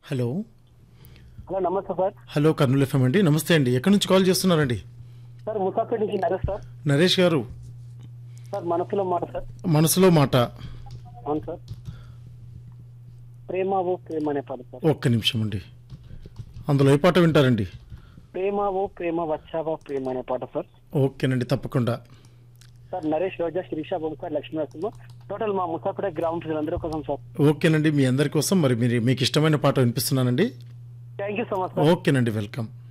hello hello నమస్తే sir hello Kurnool FM అండి నమస్తే అండి ఎక్కడి నుంచి కాల్ చేస్తున్నారండి సార్ ముసాఫిర్ నుంచి నరేష్ సార్ నరేష్ గారు సార్ మనసులో మాట సార్ మనసులో మాట అవును సార్ ప్రేమ ఓ ప్రేమ అనే పాట సార్ ఒక్క నిమిషం అండి అందులో ఏ పాట వింటారండి ప్రేమ ఓ ప్రేమ వచ్చావా ప్రేమ అనే పాట సార్ ఓకేనండి తప్పకుండా sir Naresh Roja Sirisha Babu sir Lakshmi Narasimha total మా ముసాఫిర్ గ్రామం ప్రజలందరూ కోసం సార్ ఓకేనండి మీ అందరి కోసం మరి మీరు మీకు ఇష్టమైన పాట వినిపిస్తున్నానండి thank you so much sir ఓకేనండి వెల్కమ్